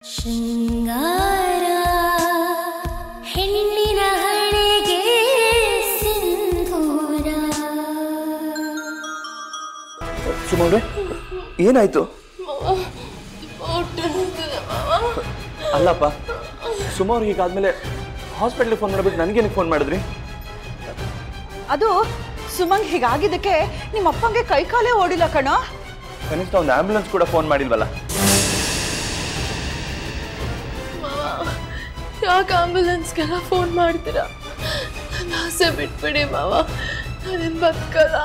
ಶೃಂಗಾರ ಹೆಣ್ಣಿನ ಹಣೆಗೆ ಸಿಂಧೂರ ಸುಮವ್ರೆ ಏನಾಯ್ತು ಅಲ್ಲಪ್ಪ ಸುಮಾರು ಹೀಗಾದ್ಮೇಲೆ ಹಾಸ್ಪಿಟ್ಲಿಗೆ ಫೋನ್ ಮಾಡ್ಬಿಟ್ಟು ನನಗೇನಕ್ಕೆ ಫೋನ್ ಮಾಡಿದ್ರಿ ಅದು ಸುಮಂಗ್ ಹೀಗಾಗಿದ್ದಕ್ಕೆ ನಿಮ್ಮ ಅಪ್ಪಂಗೆ ಕೈ ಕಾಲೇ ಓಡಿಲ್ಲ ಕಣೋ ಕನಿಷ್ಠ ಒಂದು ಆಂಬ್ಯುಲೆನ್ಸ್ ಕೂಡ ಫೋನ್ ಮಾಡಿಲ್ವಲ್ಲ ಯಾಕೆ ಆಂಬ್ಯುಲೆನ್ಸ್ಗೆಲ್ಲ ಫೋನ್ ಮಾಡ್ತೀರಾ ನನ್ನ ಆಸೆ ಬಿಟ್ಬಿಡಿ ಮಾವ ನಾನೇನು ಬದುಕಲ್ಲ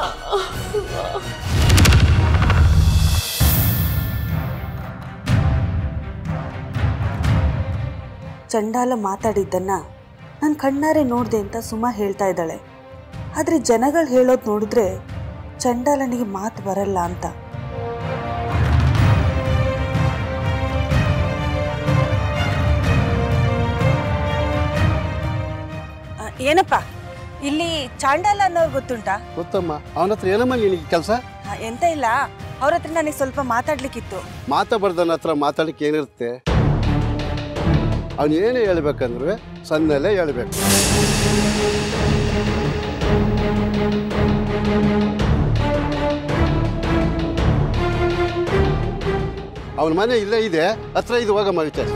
ಚಂಡಾಲ ಮಾತಾಡಿದ್ದನ್ನ ನಾನು ಕಣ್ಣಾರೆ ನೋಡಿದೆ ಅಂತ ಸುಮಾ ಹೇಳ್ತಾ ಇದ್ದಾಳೆ ಆದರೆ ಜನಗಳು ಹೇಳೋದು ನೋಡಿದ್ರೆ ಚಂಡಾಲನಿಗೆ ಮಾತು ಬರಲ್ಲ ಅಂತ ಆ, ಏನಪ್ಪ ಇಲ್ಲಿ ಚಾಂಡಾಲ ಅನ್ನೋರು ಗೊತ್ತುಂಟಾ ಗೊತ್ತಮ್ಮ ಅವನ ಹತ್ರ ಏನಮ್ಮ ನಿನಗೆ ಕೆಲಸ ಆ, ಎಂತ ಇಲ್ಲ ಅವ್ರ ಹತ್ರ ನನಗೆ ಸ್ವಲ್ಪ ಮಾತಾಡ್ಲಿಕ್ಕಿತ್ತು ಮಾತಾಡ್ದನ ಹತ್ರ ಮಾತಾಡಕ್ಕೆ ಏನಿರುತ್ತೆ ಅವನು ಏನೇ ಹೇಳ್ಬೇಕಂದ್ರೆ ಸಣ್ಣಲ್ಲೇ ಹೇಳ್ಬೇಕು ಅವನ ಮನೆ ಇಲ್ಲೇ ಇದೆ ಹತ್ರ ಇದು ಹೋಗಮ್ಮ ವಿಚಾರ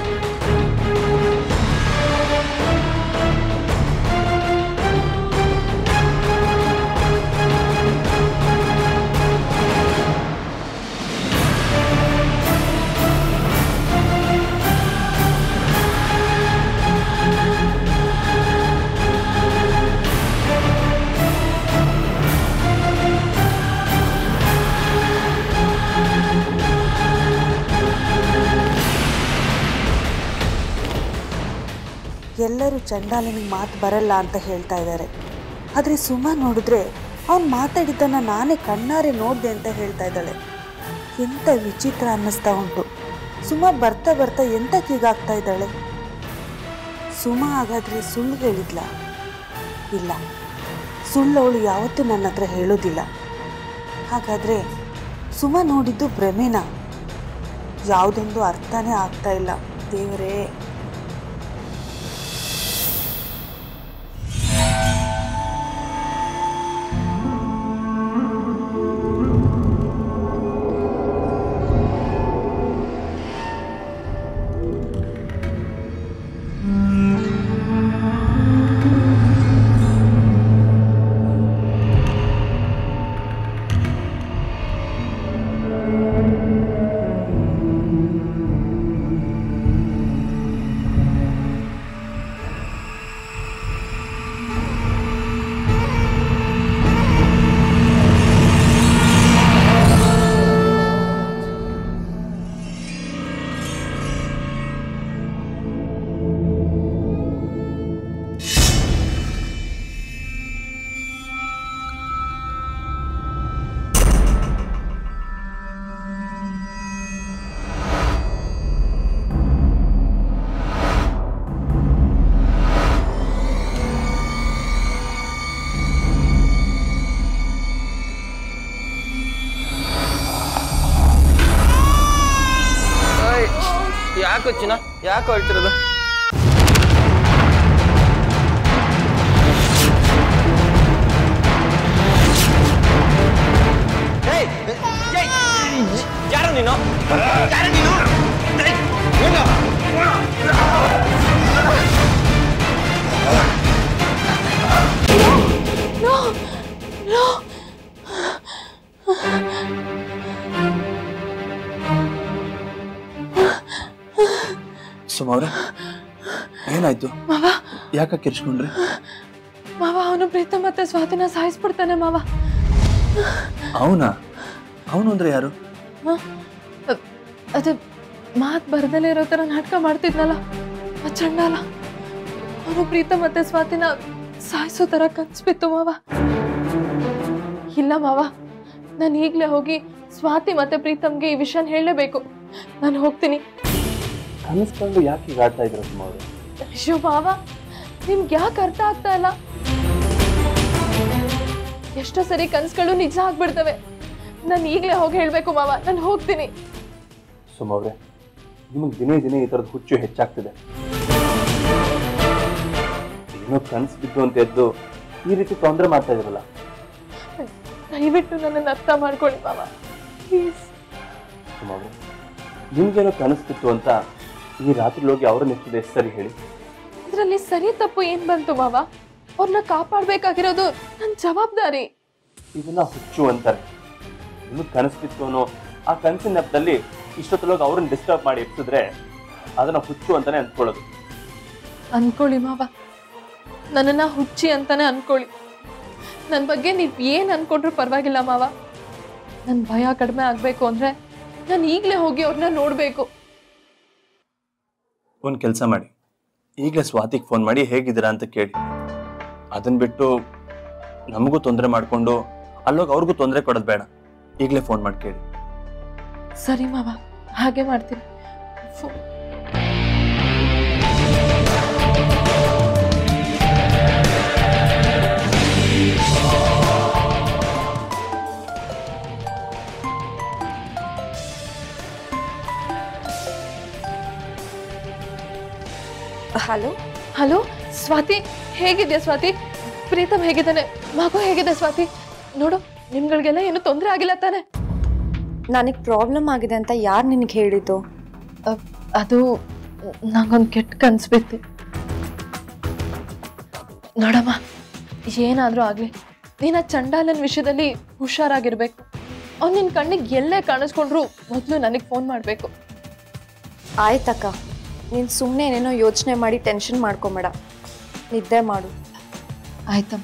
ಎಲ್ಲರೂ ಚಂಡಾಲನಿಗೆ ಮಾತು ಬರಲ್ಲ ಅಂತ ಹೇಳ್ತಾ ಇದ್ದಾರೆ ಆದರೆ ಸುಮಾ ನೋಡಿದ್ರೆ ಅವ್ನು ಮಾತಾಡಿದ್ದನ್ನು ನಾನೇ ಕಣ್ಣಾರೆ ನೋಡಿದೆ ಅಂತ ಹೇಳ್ತಾ ಇದ್ದಾಳೆ ಎಂಥ ವಿಚಿತ್ರ ಅನ್ನಿಸ್ತಾ ಉಂಟು ಸುಮಾ ಬರ್ತಾ ಬರ್ತಾ ಎಂತಕ್ಕೆ ಹೀಗಾಗ್ತಾ ಇದ್ದಾಳೆ ಸುಮಾ ಹಾಗಾದರೆ ಸುಳ್ಳು ಹೇಳಿದ್ಲ ಇಲ್ಲ ಸುಳ್ಳು ಅವಳು ಯಾವತ್ತೂ ನನ್ನ ಹತ್ರ ಹೇಳೋದಿಲ್ಲ ಹಾಗಾದರೆ ಸುಮಾ ನೋಡಿದ್ದು ಭ್ರಮೆನಾ ಯಾವುದೊಂದು ಅರ್ಥನೇ ಆಗ್ತಾ ಇಲ್ಲ ದೇವರೇ ಯಾಕೋ ಚಿನ್ನ ಯಾಕೋ ಹೇಳ್ತಿರೋದು ಯಾರು ನೀನು ಯಾರು ನೀನು ಸುಮಾವ್ರೆ ಏನಾಯ್ತು ಮಾವ ಯಾಕೆ ಕಿರ್ಚ್ಕೊಂಡ್ರಿ ಮಾವ ಅವನು ಪ್ರೀತ ಮತ್ತೆ ಸ್ವಾತಿನ ಸಾಯಿಸ್ಬಿಡ್ತಾನೆ ಮಾವ ಅವನಾ ಅವನು ಅಂದ್ರೆ ಯಾರು ಹ? ಅ- ಅದು ಮಾತ್ ಬರ್ದಲೇ ಇರೋ ಥರ ನಾಟಕ ಮಾಡ್ತಿದ್ನಲ್ಲ ಆ ಚಂಡಾಲ ಅವನು ಪ್ರೀತ ಮತ್ತೆ ಸ್ವಾತಿನ ಸಾಯಿಸೋ ಥರ ಕನ್ಸ್ಬಿತ್ತು ಮಾವ ಇಲ್ಲ ಮಾವ ನಾನು ಈಗಲೇ ಹೋಗಿ ಸ್ವಾತಿ ಮತ್ತೆ ಪ್ರೀತಮ್ಗೆ ಈ ವಿಷಯನ ಹೇಳಲೇಬೇಕು ನಾನು ಹೋಗ್ತೀನಿ ಕನಸ್ಕೊಂಡು ಯಾಕೆ ಈಗ ಆಡ್ತಾ ಇದ್ರು ಸುಮಾರು ಅಯ್ಯೋ ಮಾವ ನಿಮ್ಗೆ ಯಾಕೆ ಅರ್ಥ ಆಗ್ತಾ ಇಲ್ಲ ಎಷ್ಟೋ ಸರಿ ಕನ್ಸುಗಳು ನಿಜ ಆಗ್ಬಿಡ್ತವೆ ನಾನು ಈಗಲೇ ಹೋಗಿ ಹೇಳಬೇಕು ಮಾವ ನಾನು ಹೋಗ್ತೀನಿ ಸುಮವ್ರೆ ನಿಮಗೆ ದಿನೇ ದಿನೇ ಈ ಥರದ್ದು ಹುಚ್ಚು ಹೆಚ್ಚಾಗ್ತಿದೆ ಏನೋ ಕನಸು ಬಿದ್ದು ಅಂತ ಎದ್ದು ಈ ರೀತಿ ತೊಂದರೆ ಮಾಡ್ತಾ ಇದ್ರಲ್ಲ ದಯವಿಟ್ಟು ನನ್ನನ್ನು ಅರ್ಥ ಮಾಡ್ಕೊಳ್ಳಿ ಮಾವ ಪ್ಲೀಸ್ ಸುಮಾರು ನಿಮ್ಗೇನೋ ಕನಸು ಬಿತ್ತು ಅಂತ ಈ ರಾತ್ರಿ ಹೋಗಿ ಅವ್ರನ್ನ ಎತ್ತಿದೆ ಎಷ್ಟು ಸರಿ ಹೇಳಿ ಇದರಲ್ಲಿ ಸರಿ ತಪ್ಪು ಏನ್ ಬಂತು ಮಾವ ಅವ್ರನ್ನ ಕಾಪಾಡ್ಬೇಕಾಗಿರೋದು ನನ್ನ ಜವಾಬ್ದಾರಿ ಇದನ್ನ ಹುಚ್ಚು ಅಂತಾರೆ ನಿಮಗೆ ಕನಸು ಬಿತ್ತು ಅನ್ನೋ ಆ ಕನಸಿನ ನೆಪದಲ್ಲಿ ಇಷ್ಟೊತ್ತಲೋಗಿ ಅವ್ರನ್ನ ಡಿಸ್ಟರ್ಬ್ ಮಾಡಿ ಎತ್ತಿದ್ರೆ ಅದನ್ನ ಹುಚ್ಚು ಅಂತಾನೆ ಅಂದ್ಕೊಳ್ಳೋದು ಅನ್ಕೊಳ್ಳಿ ಮಾವ ನನ್ನನ್ನ ಹುಚ್ಚಿ ಅಂತಾನೆ ಅನ್ಕೊಳ್ಳಿ ನನ್ನ ಬಗ್ಗೆ ನೀವು ಏನು ಅನ್ಕೊಂಡ್ರು ಪರವಾಗಿಲ್ಲ ಮಾವ ನನ್ನ ಭಯ ಕಡಿಮೆ ಆಗಬೇಕು ಅಂದ್ರೆ ನಾನು ಈಗಲೇ ಹೋಗಿ ಅವ್ರನ್ನ ನೋಡಬೇಕು ಒಂದು ಕೆಲಸ ಮಾಡಿ ಈಗಲೇ ಸ್ವಾತಿಗೆ ಫೋನ್ ಮಾಡಿ ಹೇಗಿದ್ದೀರಾ ಅಂತ ಕೇಳಿ ಅದನ್ನ ಬಿಟ್ಟು ನಮಗೂ ತೊಂದರೆ ಮಾಡಿಕೊಂಡು ಅಲ್ಲೋಗಿ ಅವ್ರಿಗೂ ತೊಂದರೆ ಕೊಡೋದು ಬೇಡ ಈಗಲೇ ಫೋನ್ ಮಾಡಿ ಕೇಳಿ ಸರಿ ಮಾವ ಹಾಗೆ ಮಾಡ್ತೀನಿ ಫೋ- ಹಲೋ ಹಲೋ ಸ್ವಾತಿ ಹೇಗಿದ್ಯಾ ಸ್ವಾತಿ ಪ್ರೀತಮ್ ಹೇಗಿದ್ದಾನೆ ಮಗು ಹೇಗಿದೆ ಸ್ವಾತಿ ನೋಡು ನಿಮ್ಗಳಿಗೆಲ್ಲ ಏನು ತೊಂದರೆ ಆಗಿಲ್ಲ ತಾನೆ ನನಗೆ ಪ್ರಾಬ್ಲಮ್ ಆಗಿದೆ ಅಂತ ಯಾರು ನಿನಗೆ ಹೇಳಿದ್ದು ಅ- ಅದು ನಂಗೊಂದು ಕೆಟ್ಟ ಕನ್ಸು ಬಿತ್ತು ನೋಡಮ್ಮ ಏನಾದರೂ ಆಗಲಿ ನೀನು ಆ ಚಂಡಾಲನ್ ವಿಷಯದಲ್ಲಿ ಹುಷಾರಾಗಿರ್ಬೇಕು ಅವ್ನು ನಿನ್ನ ಕಣ್ಣಿಗೆ ಎಲ್ಲೇ ಕಾಣಿಸ್ಕೊಂಡ್ರು ಮೊದಲು ನನಗೆ ಫೋನ್ ಮಾಡಬೇಕು ಆಯ್ತಕ್ಕ ನೀನು ಸುಮ್ಮನೆ ಏನೇನೋ ಯೋಚನೆ ಮಾಡಿ ಟೆನ್ಷನ್ ಮಾಡ್ಕೊಂಬೇಡ ನಿದ್ದೆ ಮಾಡು ಆಯ್ತಮ್ಮ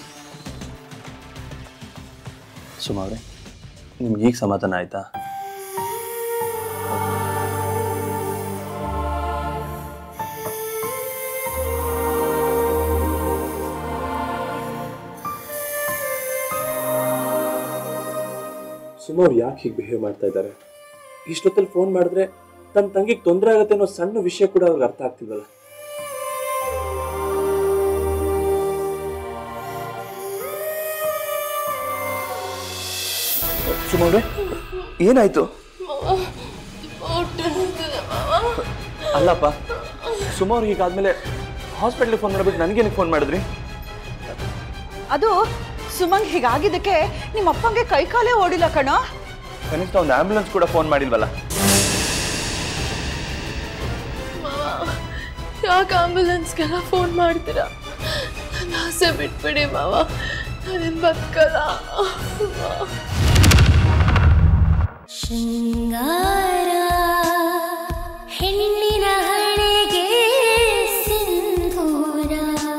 ಸುಮಾರು ನಿಮ್ಗೆ ಈಗ ಸಮಾಧಾನ ಆಯ್ತಾ ಸುಮಾರು ಯಾಕೆ ಹೀಗೆ ಬಿಹೇವ್ ಮಾಡ್ತಾ ಇದ್ದಾರೆ ಇಷ್ಟೊತ್ತಲ್ಲಿ ಫೋನ್ ಮಾಡಿದ್ರೆ ತನ್ನ ತಂಗಿಗೆ ತೊಂದರೆ ಆಗುತ್ತೆ ಅನ್ನೋ ಸಣ್ಣ ವಿಷಯ ಕೂಡ ಅವ್ರಿಗೆ ಅರ್ಥ ಆಗ್ತಿಲ್ವಲ್ಲ ಸುಮಾರು ಏನಾಯ್ತು ಅಲ್ಲಪ್ಪ ಸುಮಾರು ಹೀಗಾದ್ಮೇಲೆ ಹಾಸ್ಪಿಟ್ಲಿಗೆ ಫೋನ್ ಮಾಡ್ಬಿಟ್ಟು ನನಗೇನಕ್ಕೆ ಫೋನ್ ಮಾಡಿದ್ರಿ ಅದು ಸುಮಂಗ್ ಹೀಗಾಗಿದ್ದಕ್ಕೆ ನಿಮ್ಮ ಅಪ್ಪಂಗೆ ಕೈಕಾಲೇ ಓಡಿಲ್ಲ ಕಣೋ ಕನಿಷ್ಠ ಒಂದು ಆಂಬ್ಯುಲೆನ್ಸ್ ಕೂಡ ಫೋನ್ ಮಾಡಿಲ್ವಲ್ಲ ಯಾಕೆ ಆಂಬ್ಯುಲೆನ್ಸ್ಗೆಲ್ಲ ಫೋನ್ ಮಾಡ್ತೀರಾ ನನ್ನ ಆಸೆ ಬಿಟ್ಬಿಡಿ ಮಾವ ನಾನೇನು ಬದುಕಲ್ಲ ಶೃಂಗಾರ ಹೆಣ್ಣಿನ ಹಣೆಗೆ ಸಿಂಧೂರ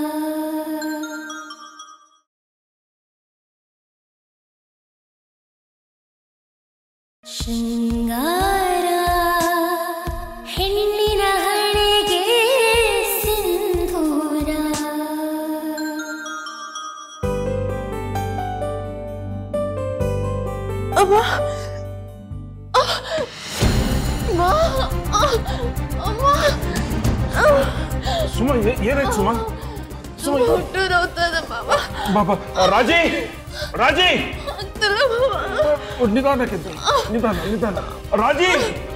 ಶೃಂಗಾರ ಹೆಣ್ಣಿನ ಹಣೆಗೆ ಸಿಂಧೂರ ಅಮ್ಮ ಅಮ್ಮ ಅಮ್ಮ ಸುಮ ಏನಾಯ್ತು ಸುಮ ಸುಮ ಹೊಟ್ಟೆ ನೋವ್ತದೆ ಮಾವ ಬಾಬಾ ರಾಜಿ ರಾಜಿ ಆಗ್ತಿಲ್ಲ ಮಾವ ನಿಧಾನಕ್ಕೆ ನಿಧಾನ ನಿಧಾನ ರಾಜಿ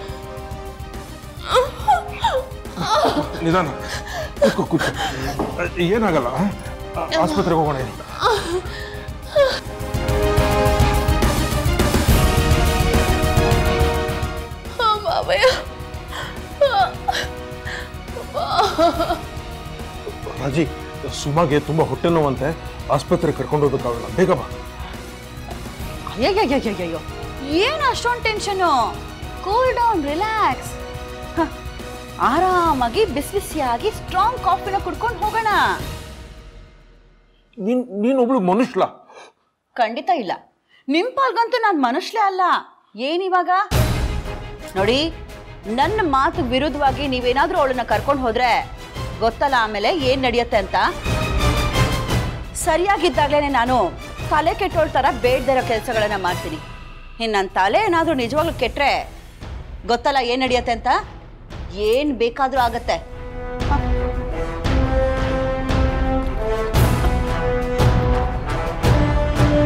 ನಿಧಾನ ಕೂತ್ಕೋ ಕೂತ್ಕೋ ಏನಾಗಲ್ಲ ಆ, ಆಸ್ಪತ್ರೆಗೆ ಹೋಗೋಣ ಇರಿ. ಮಾವಯ್ಯ ರಾಜಿ ಸುಮಗೆ ತುಂಬಾ ಹೊಟ್ಟೆ ನೋವಂತೆ ಆಸ್ಪತ್ರೆಗೆ ಕರ್ಕೊಂಡು ಹೋಗ್ಬೇಕಾಗಲ್ಲ ಬೇಗ ಬಾ ಅಯ್ಯಯ್ಯಯ್ಯಯ್ಯಯ್ಯೋ ಏನು ಅಷ್ಟೊಂದು ಟೆನ್ಷನು ಕೂಲ್ ಡೌನ್ ರಿಲ್ಯಾಕ್ಸ್ ಆರಾಮಾಗಿ ಬಿಸಿ ಬಿಸಿಯಾಗಿ ಸ್ಟ್ರಾಂಗ್ ಕಾಫಿನ ಕುಡ್ಕೊಂಡು ಹೋಗೋಣ ನೀನ್ ನೀನೊಬ್ಳು ಮನುಷ್ಯಲ ಖಂಡಿತ ಇಲ್ಲ ನಿಮ್ ಪಾಲ್ಗಂತೂ ನಾನು ಮನುಷ್ಯಲೇ ಅಲ್ಲ ಏನಿವಾಗ ನೋಡಿ ನನ್ನ ಮಾತು ವಿರುದ್ಧವಾಗಿ ನೀವೇನಾದ್ರೂ ಅವಳನ್ನ ಕರ್ಕೊಂಡು ಹೋದ್ರೆ ಗೊತ್ತಲ್ಲ ಆಮೇಲೆ ಏನ್ ನಡೆಯುತ್ತೆ ಅಂತ ಸರಿಯಾಗಿದ್ದಾಗಲೇ ನಾನು ತಲೆ ಕೆಟ್ಟೋಳ್ ಥರ ಬೇಡ್ದಿರೋ ಕೆಲಸಗಳನ್ನ ಮಾಡ್ತೀನಿ ಇನ್ನು ನನ್ನ ತಲೆ ಏನಾದರೂ ನಿಜವಾಗ್ಲೂ ಕೆಟ್ಟರೆ ಗೊತ್ತಲ್ಲ ಏನು ನಡೆಯುತ್ತೆ ಅಂತ ಏನು ಬೇಕಾದರೂ ಆಗತ್ತೆ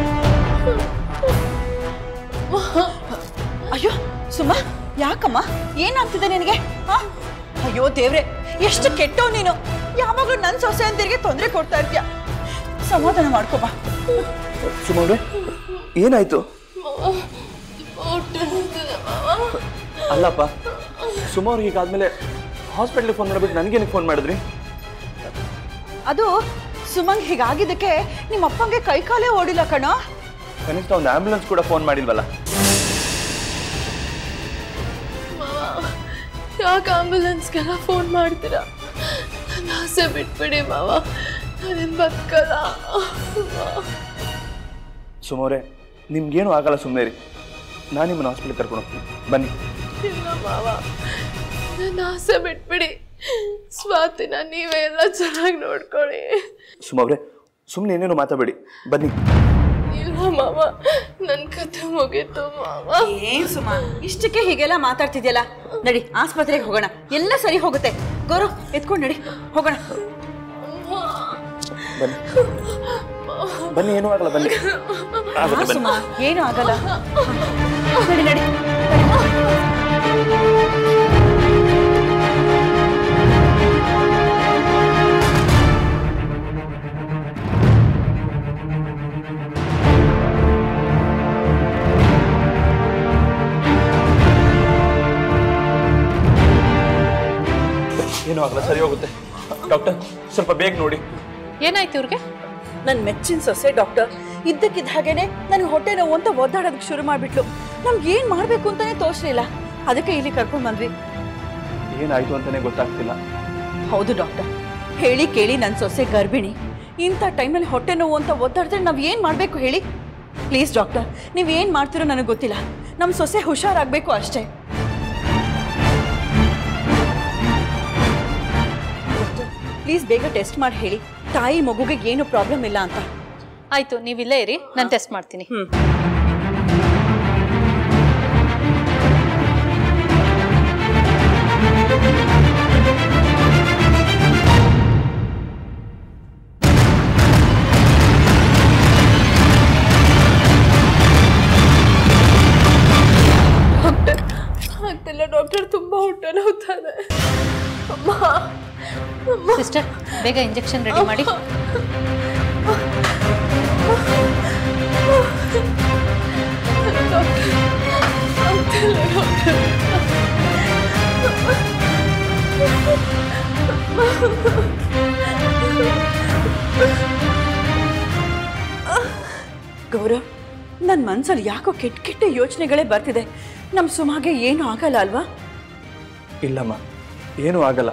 ಅಯ್ಯೋ ಸುಮ್ಮ ಯಾಕಮ್ಮ ಏನಾಗ್ತಿದೆ ನಿನಗೆ ಹಾ ಅಯ್ಯೋ ದೇವ್ರೆ ಎಷ್ಟು ಕೆಟ್ಟವ್ ನೀನು ಯಾವಾಗಲೂ ನನ್ನ ಸೊಸೆ ಅಂತಿರಿಗೆ ತೊಂದರೆ ಕೊಡ್ತಾ ಇರ್ತೀಯ ಸಮಾಧಾನ ಮಾಡ್ಕೊಬಾ ಸುಮ್ಮನೆ ಏನಾಯ್ತು ಅಲ್ಲಪ್ಪ ಸುಮಾರು ಹೀಗಾದ್ಮೇಲೆ ಹಾಸ್ಪಿಟ್ಲಿಗೆ ಫೋನ್ ಮಾಡ್ಬಿಟ್ಟು ನನಗೇನಕ್ಕೆ ಫೋನ್ ಮಾಡಿದ್ರಿ ಅದು ಸುಮಂಗ್ ಹೀಗಾಗಿದ್ದಕ್ಕೆ ನಿಮ್ಮ ಅಪ್ಪಂಗೆ ಕೈ ಕಾಲೇ ಓಡಿಲ್ಲ ಕಣೋ ಕನಿಷ್ಠ ಒಂದು ಆಂಬ್ಯುಲೆನ್ಸ್ ಕೂಡ ಫೋನ್ ಮಾಡಿಲ್ವಲ್ಲ ಯಾಕೆ ಆಂಬುಲೆನ್ಸ್ಗೆಲ್ಲ ಫೋನ್ ಮಾಡ್ತೀರಾ ನನ್ನ ಆಸೆ ಬಿಟ್ಬಿಡಿ ಮಾವ ನಾನೇನು ಬದುಕಲ್ಲ ಸುಮಾರೇ ನಿಮ್ಗೇನು ಆಗಲ್ಲ ಸುಮ್ಮನೆ ರೀ ನಾನು ನಿಮ್ಮನ್ನ ಹಾಸ್ಪಿಟ್ಲಿಗೆ ಕರ್ಕೊಂಡು ಹೋಗ್ತೀನಿ ಬನ್ನಿ ಇಲ್ಲ ಮಾವ ನನ್ನ ಆಸೆ ಬಿಟ್ಬಿಡಿ ಸ್ವಾತಿನ ನೀವೇ ಎಲ್ಲ ಚೆನ್ನಾಗಿ ನೋಡ್ಕೊಳ್ಳಿ ಸುಮಾವ್ರೆ ಸುಮ್ಮನೆ ಏನೇನು ಮಾತಾಡಬೇಡಿ ಬನ್ನಿ ಇಲ್ಲ ಮಾವ ನನ್ನ ಕಥೆ ಮುಗೀತು ಮಾವ ಏನ್ ಸುಮಾ ಇಷ್ಟಕ್ಕೆ ಹೀಗೆಲ್ಲ ಮಾತಾಡ್ತಿದ್ಯಲ್ಲ ನಡಿ ಆಸ್ಪತ್ರೆಗೆ ಹೋಗೋಣ ಎಲ್ಲ ಸರಿ ಹೋಗುತ್ತೆ ಗೌರವ್ ಎತ್ಕೊಂಡು ನಡಿ ಹೋಗೋಣ ಬನ್ನಿ ಬನ್ನಿ ಏನೂ ಆಗಲ್ಲ ಬನ್ನಿ ಹಾ, ಆಗುತ್ತೆ ಬನ್ನಿ ಸುಮಾ ಏನು ಆಗಲ್ಲ ನಡಿ ನಡಿ ಏನೂ ಆಗಲ್ಲ ಸರಿ ಹೋಗುತ್ತೆ ಡಾಕ್ಟರ್ ಸ್ವಲ್ಪ ಬೇಗ ನೋಡಿ ಏನಾಯ್ತು ಇವ್ರಿಗೆ ನನ್ನ ಮೆಚ್ಚಿನ ಸೊಸೆ ಡಾಕ್ಟರ್ ಇದ್ದಕ್ಕಿದ್ದ ಹಾಗೇನೆ ನನಗೆ ಹೊಟ್ಟೆ ನೋವು ಅಂತ ಒದ್ದಾಡೋದಕ್ಕೆ ಶುರು ಮಾಡ್ಬಿಟ್ಲು ನಮ್ಗೆ ಏನ್ ಮಾಡ್ಬೇಕು ಅಂತಾನೆ ತೋಚ್ಲಿಲ್ಲ ಅದಕ್ಕೆ ಇಲ್ಲಿ ಕರ್ಕೊಂಡ್ ಬಂದ್ವಿ ಏನಾಯ್ತು ಅಂತಾನೆ ಗೊತ್ತಾಗ್ತಿಲ್ಲ ಹೌದು ಡಾಕ್ಟರ್ ಹೇಳಿ ಕೇಳಿ ನನ್ನ ಸೊಸೆ ಗರ್ಭಿಣಿ ಇಂಥ ಟೈಮಲ್ಲಿ ಹೊಟ್ಟೆ ನೋವು ಅಂತ ಒದ್ದಾಡಿದ್ರೆ ನಾವು ಏನು ಮಾಡಬೇಕು ಹೇಳಿ ಪ್ಲೀಸ್ ಡಾಕ್ಟರ್ ನೀವು ಏನು ಮಾಡ್ತಿರೋ ನನಗೆ ಗೊತ್ತಿಲ್ಲ ನಮ್ಮ ಸೊಸೆ ಹುಷಾರಾಗಬೇಕು ಅಷ್ಟೇ ಪ್ಲೀಸ್ ಬೇಗ ಟೆಸ್ಟ್ ಮಾಡಿ ಹೇಳಿ ತಾಯಿ ಮಗುಗೆ ಏನು ಪ್ರಾಬ್ಲಮ್ ಇಲ್ಲ ಅಂತ ಆಯ್ತು ನೀವಿಲ್ಲೇ ಇರಿ ನಾನು ಟೆಸ್ಟ್ ಮಾಡ್ತೀನಿ ಹ್ಮ್ ಡಾಕ್ಟರ್ ಆಗ್ತಿಲ್ಲ ಡಾಕ್ಟರ್ ತುಂಬಾ ಹೊಟ್ಟೆ ನೋವ್ತಾನೆ ಅಮ್ಮ ಅಮ್ಮ ಸಿಸ್ಟರ್ ಬೇಗ ಇಂಜೆಕ್ಷನ್ ರೆಡಿ ಮಾಡಿ ಡಾಕ್ಟರ್ ಆಗ್ತಿಲ್ಲ ಡಾಕ್ಟರ್ ಗೌರವ್ ನನ್ನ ಮನ್ಸಲ್ಲಿ ಯಾಕೋ ಕೆಟ್ಟ ಕೆಟ್ಟ ಯೋಚನೆಗಳೇ ಬರ್ತಿದೆ ನಮ್ಮ ಸುಮಾಗೆ ಏನು ಆಗಲ್ಲ ಅಲ್ವಾ ಇಲ್ಲಮ್ಮ ಏನೂ ಆಗಲ್ಲ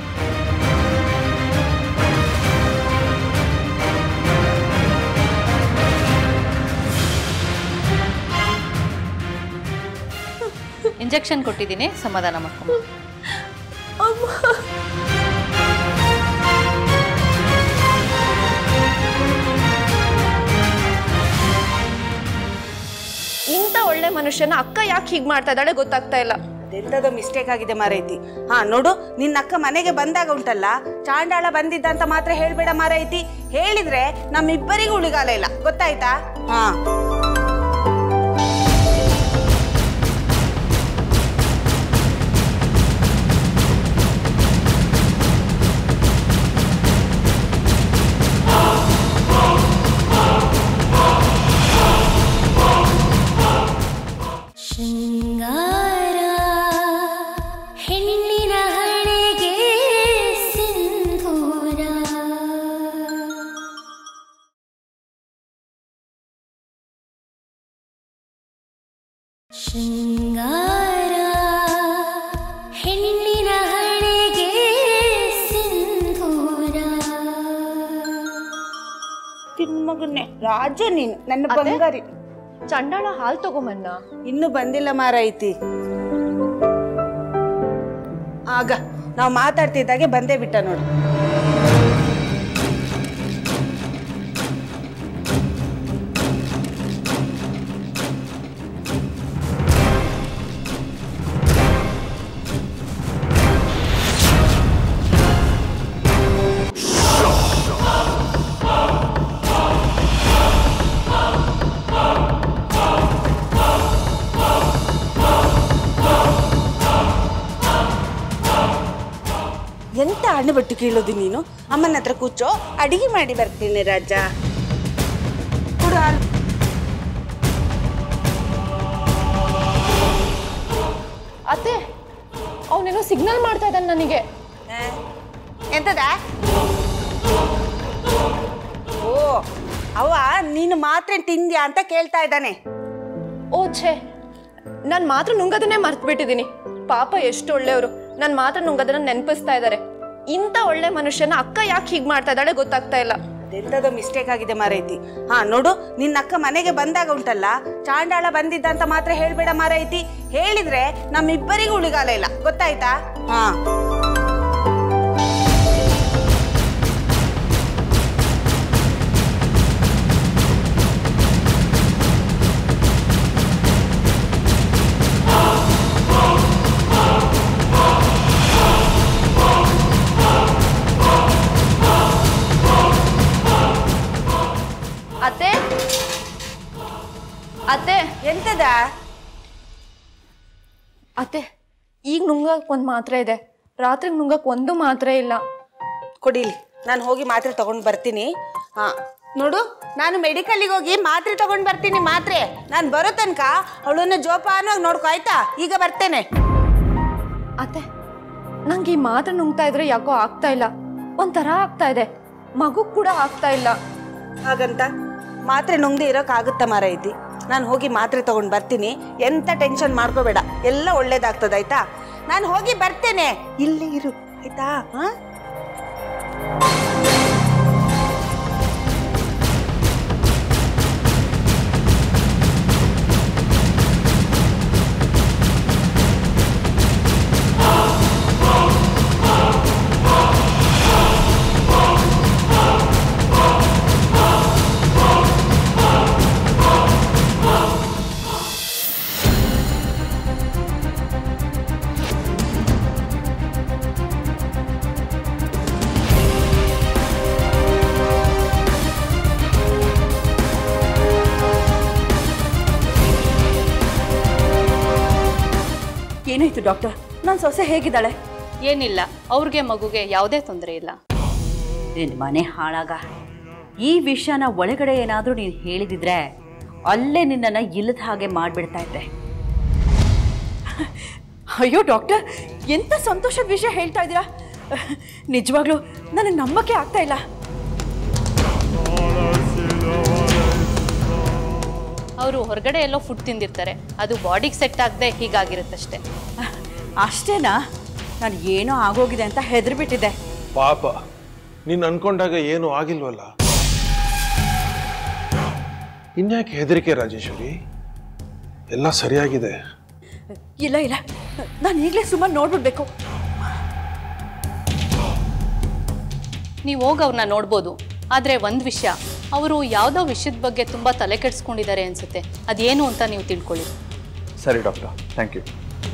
ಇಂಜೆಕ್ಷನ್ ಕೊಟ್ಟಿದ್ದೀನಿ ಸಮಾಧಾನ ಮಾಡ್ಕೊಂಡು ಇಂಥ ಒಳ್ಳೆ ಮನುಷ್ಯನ ಅಕ್ಕ ಯಾಕೆ ಹೀಗೆ ಮಾಡ್ತಾ ಇದ್ದಾಳೆ ಗೊತ್ತಾಗ್ತಾ ಇಲ್ಲ ಅದೆಂಥದೋ ಮಿಸ್ಟೇಕ್ ಆಗಿದೆ ಮಾರೈತಿ ಹಾ ನೋಡು ನಿನ್ನ ಅಕ್ಕ ಮನೆಗೆ ಬಂದಾಗ ಉಂಟಲ್ಲ ಚಾಂಡಾಳ ಬಂದಿದ್ದ ಅಂತ ಮಾತ್ರ ಹೇಳ್ಬೇಡ ಮಾರೈತಿ ಹೇಳಿದ್ರೆ ನಮ್ಮಿಬ್ಬರಿಗೂ ಉಳಿಗಾಲ ಇಲ್ಲ ಗೊತ್ತಾಯ್ತಾ ಹಾ ಶೃಂಗಾರ ಹೆಣ್ಣಿನ ಹಣೆಗೆ ಸಿಂಧೂರ ಶೃಂಗಾರ ಹೆಣ್ಣಿನ ಹಣೆಗೆ ಸಿಂಧೂರ ಮಗನ್ನೇ ರಾಜ ನೀನು ನನ್ನ ಬಂಗಾರಿ ಚಂಡಾಳ ಹಾಲು ತಗೊಂಬನ್ನ ಇನ್ನು ಬಂದಿಲ್ಲ ಮಾರೈತಿ ಆಗ ನಾವು ಮಾತಾಡ್ತಿದ್ದಾಗೆ ಬಂದೇ ಬಿಟ್ಟ ನೋಡು ಕಾಣೆ ಬಟ್ಟು ಕೀಳೋದು ನೀನು ಅಮ್ಮನ ಹತ್ರ ಕೂಚೋ ಅಡಿಗೆ ಮಾಡಿ ಬರ್ತೀನಿ ರಾಜ ಕೊಡು ಹಾಲು. ಅತ್ತೆ ಅವನೇನೋ ಸಿಗ್ನಲ್ ಮಾಡ್ತಾ ಇದ್ದಾನೆ ನನಗೆ ಆ, ಎಂತದ ಓ ಅವ ನೀನು ಮಾತ್ರೆ ತಿಂದ್ಯಾ ಅಂತ ಕೇಳ್ತಾ ಇದ್ದಾನೆ ಓ ಛೇ ನಾನು ಮಾತ್ರ ನುಂಗೋದನ್ನೇ ಮರ್ತು ಬಿಟ್ಟಿದ್ದೀನಿ ಪಾಪ ಎಷ್ಟು ಒಳ್ಳೆಯವರು ನನ್ನ ಮಾತ್ರ ನುಂಗೋದನ್ನ ನೆನಪಿಸ್ತಾ ಇದ್ದಾರೆ ಇಂಥ ಒಳ್ಳೆ ಮನುಷ್ಯನ ಅಕ್ಕ ಯಾಕೆ ಹೀಗೆ ಮಾಡ್ತಾ ಇದ್ದಾಳೆ ಗೊತ್ತಾಗ್ತಾ ಇಲ್ಲ ಅದೆಂತದೋ ಮಿಸ್ಟೇಕ್ ಆಗಿದೆ ಮಾರೈತಿ ಹಾ ನೋಡು ನಿನ್ನ ಅಕ್ಕ ಮನೆಗೆ ಬಂದಾಗ ಉಂಟಲ್ಲ ಚಾಂಡಾಳ ಬಂದಿದ್ದ ಅಂತ ಮಾತ್ರ ಹೇಳ್ಬೇಡ ಮಾರೈತಿ ಹೇಳಿದ್ರೆ ನಮ್ಮಿಬ್ಬರಿಗೂ ಉಳಿಗಾಲ ಇಲ್ಲ ಗೊತ್ತಾಯ್ತಾ ಹಾ ಅತ್ತೆ ಅತ್ತೆ ಎಂತದ ಅತ್ತೆ ಈಗ ನುಂಗಕ್ ಒಂದು ಮಾತ್ರೆ ಇದೆ ರಾತ್ರಿ ನುಂಗಕ್ ಒಂದು ಮಾತ್ರೆ ಇಲ್ಲ ಕೊಡಿಲಿ ನಾನು ಹೋಗಿ ಮಾತ್ರೆ ತಗೊಂಡು ಬರ್ತೀನಿ ಹಾ ನೋಡು ನಾನು ಮೆಡಿಕಲ್ಗೆ ಹೋಗಿ ಮಾತ್ರೆ ತಗೊಂಡು ಬರ್ತೀನಿ ಮಾತ್ರೆ ನಾನು ಬರೋ ತನಕ ಅವಳನ್ನ ಜೋಪಾನವಾಗಿ ನೋಡ್ಕೊ ಆಯ್ತಾ ಈಗ ಬರ್ತೇನೆ ಅತ್ತೆ ನಂಗೆ ಈ ಮಾತ್ರೆ ನುಂಗ್ತಾ ಇದ್ರೆ ಯಾಕೋ ಆಗ್ತಾ ಇಲ್ಲ ಒಂಥರ ಆಗ್ತಾ ಇದೆ ಮಗು ಕೂಡ ಆಗ್ತಾ ಇಲ್ಲ ಹಾಗಂತ ಮಾತ್ರೆ ನುಂಗದೆ ಇರೋಕ್ಕಾಗುತ್ತಾ ಮಾರೈತಿ ನಾನು ಹೋಗಿ ಮಾತ್ರೆ ತಗೊಂಡು ಬರ್ತೀನಿ ಎಂತ ಟೆನ್ಷನ್ ಮಾಡ್ಕೋಬೇಡ ಎಲ್ಲ ಒಳ್ಳೇದಾಗ್ತದೆ ಆಯ್ತಾ ನಾನು ಹೋಗಿ ಬರ್ತೇನೆ ಇಲ್ಲೇ ಇರು ಆಯ್ತಾ ಹಾ ಏನಾಯ್ತು ಡಾಕ್ಟರ್ ನನ್ನ ಸೊಸೆ ಹೇಗಿದ್ದಾಳೆ ಏನಿಲ್ಲ ಅವ್ರಿಗೆ ಮಗುಗೆ ಯಾವುದೇ ತೊಂದರೆ ಇಲ್ಲ ನಿನ್ನ ಮನೆ ಹಾಳಾಗ ಈ ವಿಷಯನ ಒಳಗಡೆ ಏನಾದರೂ ನೀನು ಹೇಳಿದಿದ್ರೆ ಅಲ್ಲೇ ನಿನ್ನನ್ನು ಇಲ್ಲದ ಹಾಗೆ ಮಾಡಿಬಿಡ್ತಾ ಇದ್ದೆ ಅಯ್ಯೋ ಡಾಕ್ಟರ್ ಎಂಥ ಸಂತೋಷದ ವಿಷಯ ಹೇಳ್ತಾ ಇದ್ದೀರಾ ನಿಜವಾಗ್ಲೂ ನನಗೆ ನಂಬಕ್ಕೆ ಆಗ್ತಾ ಇಲ್ಲ ಅವರು ಹೊರಗಡೆ ಎಲ್ಲೋ ಫುಡ್ ತಿಂದಿರ್ತಾರೆ ಅದು ಬಾಡಿಗೆ ಸೆಟ್ ಆಗದೆ ಹೀಗಾಗಿರುತ್ತಷ್ಟೇ ಅಷ್ಟೇನಾ ನಾನು ಏನೋ ಆಗೋಗಿದೆ ಅಂತ ಹೆದರ್ಬಿಟ್ಟಿದ್ದೆ ಪಾಪ ನೀನು ಅನ್ಕೊಂಡಾಗ ಏನೂ ಆಗಿಲ್ವಲ್ಲ ಇನ್ಯಾಕೆ ಹೆದರಿಕೆ ರಾಜೇಶ್ವರಿ ಎಲ್ಲ ಸರಿಯಾಗಿದೆ ಇಲ್ಲ ಇಲ್ಲ ನಾನು ಈಗಲೇ ಸುಮ್ಮನೆ ನೋಡ್ಬಿಡ್ಬೇಕು ನೀವು ಹೋಗಿ ಅವ್ರನ್ನ ನೋಡ್ಬೋದು ಆದರೆ ಒಂದು ವಿಷಯ ಅವರು ಯಾವುದೋ ವಿಷಯದ ಬಗ್ಗೆ ತುಂಬ ತಲೆ ಕೆಡಿಸ್ಕೊಂಡಿದ್ದಾರೆ ಅನ್ಸುತ್ತೆ ಅದೇನು ಅಂತ ನೀವು ತಿಳ್ಕೊಳ್ಳಿ ಸರಿ ಡಾಕ್ಟರ್ ಥ್ಯಾಂಕ್ ಯು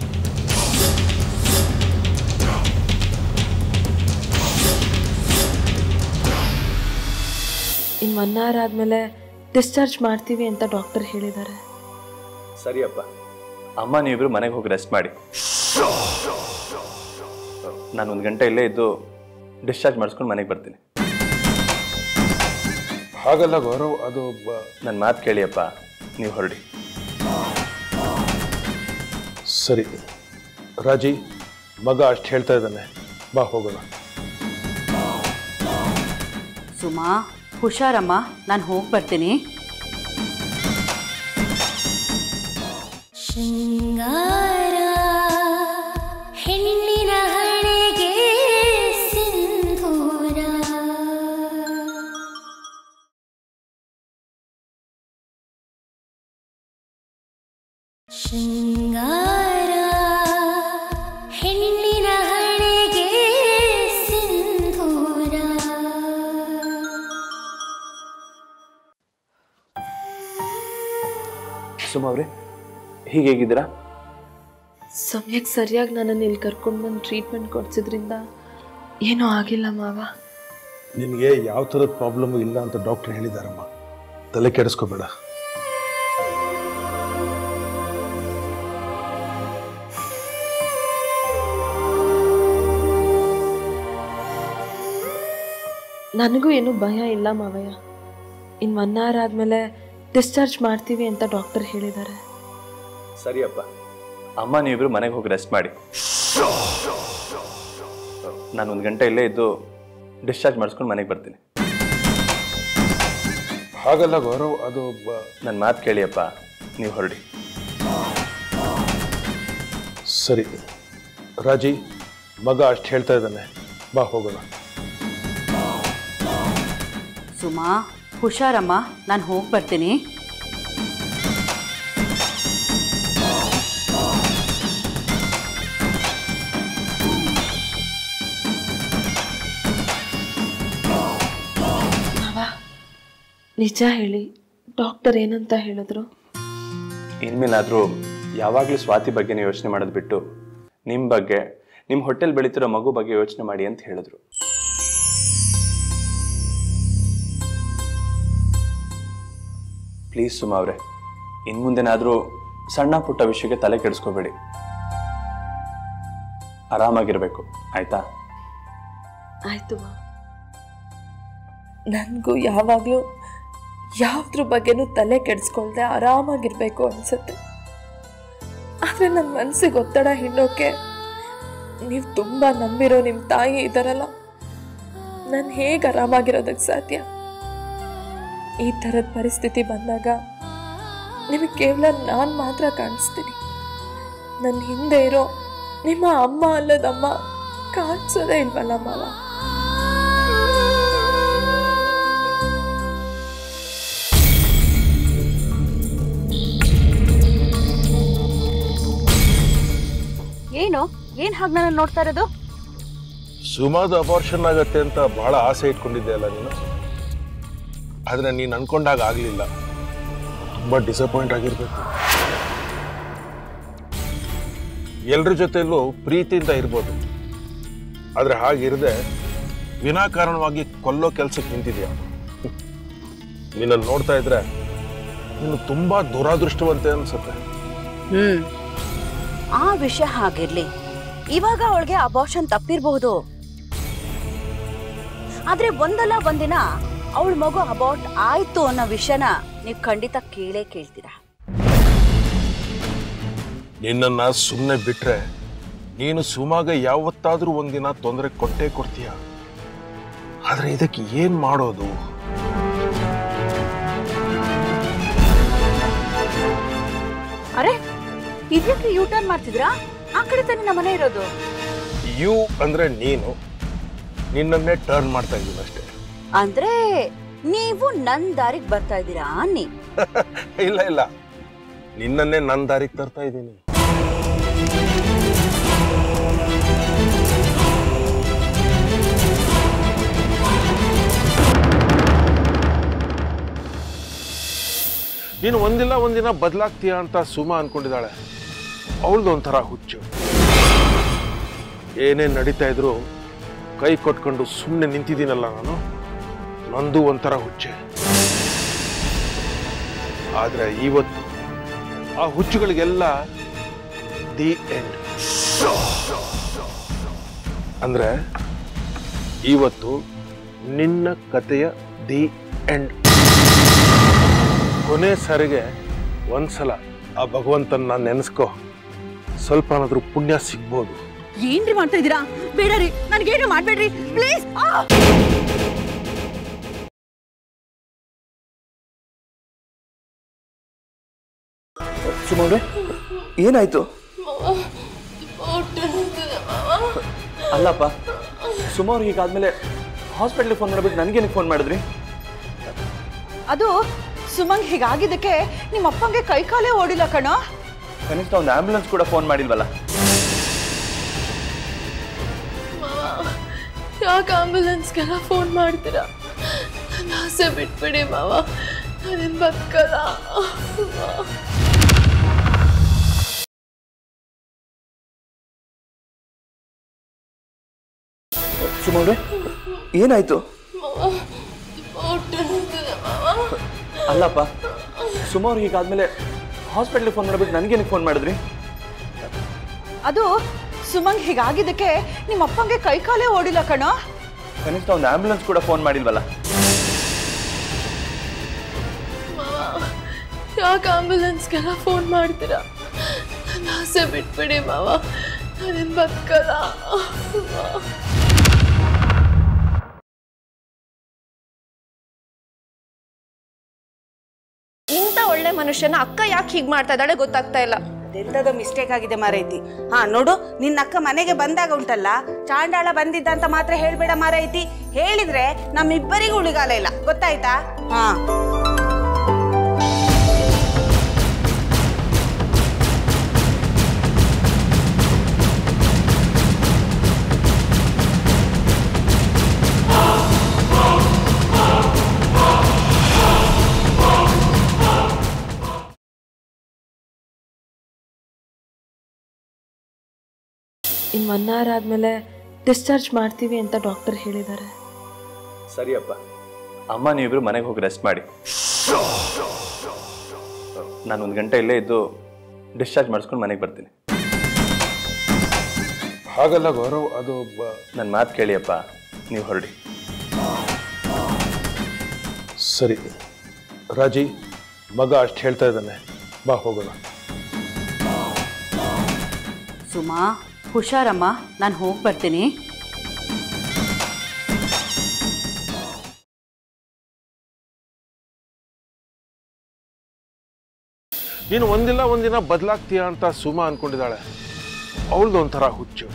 ಇನ್ನು ಒನ್ ಅವರ್ ಆದಮೇಲೆ ಡಿಸ್ಚಾರ್ಜ್ ಮಾಡ್ತೀವಿ ಅಂತ ಡಾಕ್ಟರ್ ಹೇಳಿದ್ದಾರೆ ಸರಿಯಪ್ಪ ಅಮ್ಮ ನೀವಿಬ್ರು ಮನೆಗೆ ಹೋಗಿ ರೆಸ್ಟ್ ಮಾಡಿ ನಾನು ಒಂದು ಗಂಟೆ ಇಲ್ಲೇ ಇದ್ದು ಡಿಸ್ಚಾರ್ಜ್ ಮಾಡಿಸ್ಕೊಂಡು ಮನೆಗೆ ಬರ್ತೀನಿ ಹಾಗಲ್ಲ ಗೌರವ್ ಅದು ಬ- ನನ್ನ ಮಾತು ಕೇಳಿಯಪ್ಪ ನೀವು ಹೊರಡಿ ಸರಿ ರಾಜಿ ಮಗ ಅಷ್ಟು ಹೇಳ್ತಾ ಇದ್ದಾನೆ ಬಾ ಹೋಗೋಣ ಸುಮಾ ಹುಷಾರಮ್ಮ ನಾನು ಹೋಗಿ ಬರ್ತೀನಿ ಶೃಂಗಾರ ಹೆಣ್ಣಿನ ಹಣೆಗೆ ಸಿಂಧೂರ ಶೃಂಗಾರ ಹೆಣ್ಣಿನ ಹಣೆಗೆ ಸಿಂಧೂರ ಸುಮ್ಮ ಅವ್ರೆ ಹೀಗೆ ಹೇಗಿದ್ದೀರಾ ಸಮಯಕ್ಕೆ ಸರಿಯಾಗಿ ನನ್ನನ್ನು ಇಲ್ಲಿ ಕರ್ಕೊಂಡು ಬಂದು ಟ್ರೀಟ್ಮೆಂಟ್ ಕೊಡ್ಸಿದ್ರಿಂದ ಏನೂ ಆಗಿಲ್ಲ ಮಾವ ನಿನಗೆ ಯಾವ ಥರದ ಪ್ರಾಬ್ಲಮ್ ಇಲ್ಲ ಅಂತ ಡಾಕ್ಟರ್ ಹೇಳಿದಾರಮ್ಮ ತಲೆ ಕೆಡಿಸ್ಕೋಬೇಡ ನನಗೂ ಏನೂ ಭಯ ಇಲ್ಲ ಮಾವಯ್ಯ ಇನ್ನು ಒನ್ ಅವರ್ ಆದಮೇಲೆ ಡಿಸ್ಚಾರ್ಜ್ ಮಾಡ್ತೀವಿ ಅಂತ ಡಾಕ್ಟರ್ ಹೇಳಿದ್ದಾರೆ ಸರಿಯಪ್ಪ ಅಮ್ಮ ನೀವಿಬ್ರು ಮನೆಗೆ ಹೋಗಿ ರೆಸ್ಟ್ ಮಾಡಿ ನಾನು ಒಂದು ಗಂಟೆ ಇಲ್ಲೇ ಇದ್ದು ಡಿಸ್ಚಾರ್ಜ್ ಮಾಡಿಸ್ಕೊಂಡು ಮನೆಗೆ ಬರ್ತೀನಿ ಹಾಗಲ್ಲ ಗೌರವ್ ಅದು ಬ- ನನ್ನ ಮಾತು ಕೇಳಿಯಪ್ಪ ನೀವು ಹೊರಡಿ ಸರಿ ರಾಜಿ ಮಗ ಅಷ್ಟು ಹೇಳ್ತಾ ಇದ್ದಾನೆ ಬಾ ಹೋಗೋಣ ಸುಮಾ ಹುಷಾರಮ್ಮ ನಾನು ಹೋಗಿ ಬರ್ತೀನಿ ನಿಜ ಹೇಳಿ ಡಾಕ್ಟರ್ ಏನಂತ ಹೇಳಿದ್ರು ಇನ್ಮೇಲಾದರೂ ಯಾವಾಗಲೂ ಸ್ವಾತಿ ಬಗ್ಗೆ ಯೋಚನೆ ಮಾಡೋದು ಬಿಟ್ಟು ನಿಮ್ಮ ಬಗ್ಗೆ ನಿಮ್ಮ ಹೊಟ್ಟೆಲ್ ಬೆಳೀತಿರೋ ಮಗು ಬಗ್ಗೆ ಯೋಚನೆ ಮಾಡಿ ಅಂತ ಹೇಳಿದ್ರು ಪ್ಲೀಸ್ ಸುಮಾ ಅವರೇ ಇನ್ನು ಮುಂದೆನಾದರೂ ಸಣ್ಣ ಪುಟ್ಟ ವಿಷಯಕ್ಕೆ ತಲೆ ಕೆಡಿಸ್ಕೋಬೇಡಿ ಆರಾಮಾಗಿರ್ಬೇಕು ಆಯ್ತಾ ಆಯ್ತು ಮಾ ನನಗೂ ಯಾವಾಗಲೂ ಯಾವುದ್ರ ಬಗ್ಗೆನೂ ತಲೆ ಕೆಡಿಸ್ಕೊಳ್ದೆ ಆರಾಮಾಗಿರ್ಬೇಕು ಅನ್ಸುತ್ತೆ ಆದರೆ ನನ್ನ ಮನಸ್ಸಿಗೆ ಒತ್ತಡ ಹಿಂಡೋಕೆ ನೀವು ತುಂಬ ನಂಬಿರೋ ನಿಮ್ಮ ತಾಯಿ ಇದ್ದಾರಲ್ಲ ನಾನು ಹೇಗೆ ಆರಾಮಾಗಿರೋದಕ್ಕೆ ಸಾಧ್ಯ ಈ ಥರದ ಪರಿಸ್ಥಿತಿ ಬಂದಾಗ ನಿಮಗೆ ಕೇವಲ ನಾನು ಮಾತ್ರ ಕಾಣಿಸ್ತೀನಿ ನನ್ನ ಹಿಂದೆ ಇರೋ ನಿಮ್ಮ ಅಮ್ಮ ಅಲ್ಲದಮ್ಮ ಕಾಣಿಸೋದೇ ಇಲ್ವಲ್ಲ ಮಾವ ಏನು ಏನು ಹಾಗೆ ನಾನು ನೋಡ್ತಾ ಇರೋದು ಸುಮಾದ ಅಬಾರ್ಷನ್ ಆಗತ್ತೆ ಅಂತ ಬಹಳ ಆಸೆ ಇಟ್ಕೊಂಡಿದ್ದೆ ಅಲ್ಲ ನೀನು ಆದ್ರೆ ನೀನು ಅನ್ಕೊಂಡಾಗ ಆಗ್ಲಿಲ್ಲ ತುಂಬಾ ಡಿಸಪಾಯಿಂಟ್ ಆಗಿರ್ಬೇಕು ಎಲ್ರ ಜೊತೆಲೂ ಪ್ರೀತಿಯಿಂದ ಇರ್ಬೋದು ಆದ್ರೆ ಹಾಗಿರದೆ ವಿನಾಕಾರಣವಾಗಿ ಕೊಲ್ಲೋ ಕೆಲ್ಸಕ್ಕೆ ನಿಂತಿದ್ಯಾ ನೀನಲ್ಲಿ ನೋಡ್ತಾ ಇದ್ರೆ ನೀನು ತುಂಬಾ ದುರಾದೃಷ್ಟವಂತೆ ಅನ್ಸುತ್ತೆ ಹ್ಮ್ ಆ ವಿಷಯ ಹಾಗಿರ್ಲಿ ಇವಾಗ ಅವಳಿಗೆ ಅಬಾರ್ಷನ್ ತಪ್ಪಿರ್ಬಹುದು ಆದ್ರೆ ಒಂದಲ್ಲ ಒಂದಿನ ಅವಳ ಮಗು ಅಬಾರ್ಟ್ ಆಯ್ತು ಅನ್ನೋ ವಿಷಯನ ನೀವು ಖಂಡಿತ ಕೇಳೇ ಕೇಳ್ತೀರಾ ನಿನ್ನನ್ನ ಸುಮ್ಮನೆ ಬಿಟ್ರೆ ನೀನು ಸುಮಾಗ ಯಾವತ್ತಾದ್ರೂ ಒಂದಿನ ತೊಂದರೆ ಕೊಟ್ಟೇ ಕೊಡ್ತೀಯ ಆದ್ರೆ ಇದಕ್ಕೆ ಏನ್ ಮಾಡೋದು ಅರೆ ಇದಕ್ಕೆ ಯೂ ಟರ್ನ್ ಮಾಡ್ತಿದ್ರಾ ಆ ಕಡೆ ತಾನೇ ನಮ್ಮ ಮನೆ ಇರೋದು ಯು ಅಂದ್ರೆ ನೀನು ನಿನ್ನನ್ನೇ ಟರ್ನ್ ಮಾಡ್ತಾ ಇದ್ದೀನಿ ಅಷ್ಟೇ ಅಂದ್ರೆ ನೀವು ನನ್ ದಾರಿಗೆ ಬರ್ತಾ ಇದ್ದೀರಾ ಅನ್ನಿ ಇಲ್ಲ ಇಲ್ಲ ನಿನ್ನನ್ನೇ ನನ್ನ ದಾರಿಗೆ ತರ್ತಾ ಇದ್ದೀನಿ ನೀನು ಒಂದಿಲ್ಲ ಒಂದಿನ ಬದಲಾಗ್ತೀಯ ಅಂತ ಸುಮಾ ಅನ್ಕೊಂಡಿದ್ದಾಳೆ ಅವಳದು ಒಂಥರ ಹುಚ್ಚು ಏನೇ ನಡೀತಾ ಇದ್ರು ಕೈ ಕೊಟ್ಕೊಂಡು ಸುಮ್ಮನೆ ನಿಂತಿದ್ದೀನಲ್ಲ ನಾನು ನಂದು ಒಂಥರ ಹುಚ್ಚೆ ಆದ್ರೆ ಇವತ್ತು ಆ ಹುಚ್ಚುಗಳಿಗೆಲ್ಲ ದಿ ಎಂಡ್ ಅಂದ್ರೆ ಇವತ್ತು ನಿನ್ನ ಕಥೆಯ ದಿ ಎಂಡ್ ಕೊನೆ ಸರಿಗೆ ಒಂದ್ಸಲ ಆ ಭಗವಂತನ ನೆನೆಸ್ಕೋ ಸ್ವಲ್ಪನಾದ್ರೂ ಪುಣ್ಯ ಸಿಗ್ಬೋದು ಏನ್ರಿ ಮಾಡ್ತಾ ಇದ್ದೀರಾ ಬೇಡ ರೀ ನನಗೇನು ಮಾಡ್ಬೇಡ್ರಿ ಪ್ಲೀಸ್ ಸುಮಾರು ಏನಾಯ್ತು ಅಲ್ಲಪ್ಪ ಸುಮಾರು ಹೀಗಾದ್ಮೇಲೆ ಹಾಸ್ಪಿಟ್ಲಿಗೆ ಫೋನ್ ಮಾಡ್ಬಿಟ್ಟು ನನಗೇನಕ್ಕೆ ಫೋನ್ ಮಾಡಿದ್ರಿ ಅದು ಸುಮಂಗ್ ಹೀಗಾಗಿದ್ದಕ್ಕೆ ನಿಮ್ಮ ಅಪ್ಪಂಗೆ ಕೈ ಕಾಲೇ ಓಡಿಲ್ಲ ಕಣೋ ಕನಿಷ್ಠ ಒಂದು ಆಂಬ್ಯುಲೆನ್ಸ್ ಕೂಡ ಫೋನ್ ಮಾಡಿಲ್ವಲ್ಲ ಯಾಕೆ ಆಂಬ್ಯುಲೆನ್ಸ್ಗೆಲ್ಲ ಫೋನ್ ಮಾಡ್ತೀರಾ ನನ್ನ ಆಸೆ ಬಿಟ್ಬಿಡಿ ಮಾವ ನಾನೇನು ಬದುಕಲ್ಲ ಸುಮಾರು ಏನಾಯ್ತು ಅಲ್ಲಪ್ಪ ಸುಮಾರು ಹೀಗಾದ್ಮೇಲೆ ಹಾಸ್ಪಿಟ್ಲಿಗೆ ಫೋನ್ ಮಾಡ್ಬಿಟ್ಟು ನನಗೇನಕ್ಕೆ ಫೋನ್ ಮಾಡಿದ್ರಿ ಅದು ಸುಮಂಗ್ ಹೀಗಾಗಿದ್ದಕ್ಕೆ ನಿಮ್ಮ ಅಪ್ಪಂಗೆ ಕೈ ಕಾಲೇ ಓಡಿಲ್ಲ ಕಣೋ ಕನಿಷ್ಠ ಒಂದು ಆಂಬ್ಯುಲೆನ್ಸ್ ಕೂಡ ಫೋನ್ ಮಾಡಿಲ್ವಲ್ಲ ಯಾಕೆ ಆಂಬ್ಯುಲೆನ್ಸ್ಗೆಲ್ಲ ಫೋನ್ ಮಾಡ್ತೀರಾ ನನ್ನ ಆಸೆ ಬಿಟ್ಬಿಡಿ ಮಾವ ನಾನೇನು ಬದುಕಲ್ಲ ಇಂಥ ಒಳ್ಳೆ ಮನುಷ್ಯನ ಅಕ್ಕ ಯಾಕೆ ಹೀಗೆ ಮಾಡ್ತಾ ಇದ್ದಾಳೆ ಗೊತ್ತಾಗ್ತಾ ಇಲ್ಲ ಅದೆಂಥದೋ ಮಿಸ್ಟೇಕ್ ಆಗಿದೆ ಮಾರೈತಿ ಹಾ ನೋಡು ನಿನ್ನ ಅಕ್ಕ ಮನೆಗೆ ಬಂದಾಗ ಉಂಟಲ್ಲ ಚಾಂಡಾಳ ಬಂದಿದ್ದ ಅಂತ ಮಾತ್ರ ಹೇಳ್ಬೇಡ ಮಾರೈತಿ ಹೇಳಿದ್ರೆ ನಮ್ಮಿಬ್ಬರಿಗೂ ಉಳಿಗಾಲ ಇಲ್ಲ ಗೊತ್ತಾಯ್ತಾ ಹಾ ಇನ್ನು ಒನ್ ಅವರ್ ಆದಮೇಲೆ ಡಿಸ್ಚಾರ್ಜ್ ಮಾಡ್ತೀವಿ ಅಂತ ಡಾಕ್ಟರ್ ಹೇಳಿದ್ದಾರೆ ಸರಿಯಪ್ಪ ಅಮ್ಮ ನೀವಿಬ್ರು ಮನೆಗೆ ಹೋಗಿ ರೆಸ್ಟ್ ಮಾಡಿ ನಾನು ಒಂದು ಗಂಟೆ ಇಲ್ಲೇ ಇದ್ದು ಡಿಸ್ಚಾರ್ಜ್ ಮಾಡಿಸ್ಕೊಂಡು ಮನೆಗೆ ಬರ್ತೀನಿ ಹಾಗಲ್ಲ ಗೌರವ್ ಅದು ಬ- ನನ್ನ ಮಾತು ಕೇಳಿಯಪ್ಪ ನೀವು ಹೊರಡಿ ಸರಿ ರಾಜಿ ಮಗ ಅಷ್ಟು ಹೇಳ್ತಾ ಇದ್ದಾನೆ ಬಾ ಹೋಗೋಣ ಸುಮಾ ಹುಷಾರಮ್ಮ ನಾನು ಹೋಗಿ ಬರ್ತೀನಿ ನೀನು ಒಂದಿಲ್ಲ ಒಂದಿನ ಬದಲಾಗ್ತೀಯ ಅಂತ ಸುಮಾ ಅನ್ಕೊಂಡಿದ್ದಾಳೆ ಅವಳದು ಒಂಥರ ಹುಚ್ಚು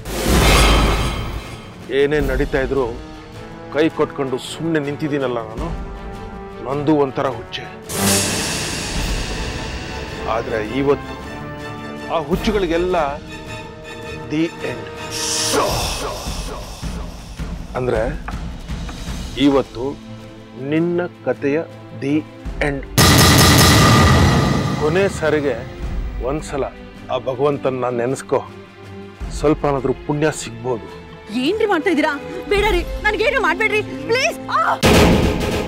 ಏನೇನು ನಡೀತಾ ಇದ್ರು ಕೈ ಕೊಟ್ಕೊಂಡು ಸುಮ್ಮನೆ ನಿಂತಿದ್ದೀನಲ್ಲ ನಾನು ನಂದು ಒಂಥರ ಹುಚ್ಚೆ ಆದ್ರೆ ಇವತ್ತು ಆ ಹುಚ್ಚುಗಳಿಗೆಲ್ಲ ದಿ ಎಂಡ್ ಅಂದ್ರೆ ಇವತ್ತು ನಿನ್ನ ಕತೆಯ ದಿ ಎಂಡ್ ಕೊನೆ ಸರಿಗೆ ಒಂದ್ಸಲ ಆ ಭಗವಂತನ ನೆನೆಸ್ಕೋ ಸ್ವಲ್ಪ ಏನಾದ್ರೂ ಪುಣ್ಯ ಸಿಗ್ಬೋದು ಏನ್ರಿ ಮಾಡ್ತಾ ಇದ್ದೀರಾ ಬೇಡ ರೀ ನನಗೇನು ಮಾಡಬೇಡ್ರಿ ಪ್ಲೀಸ್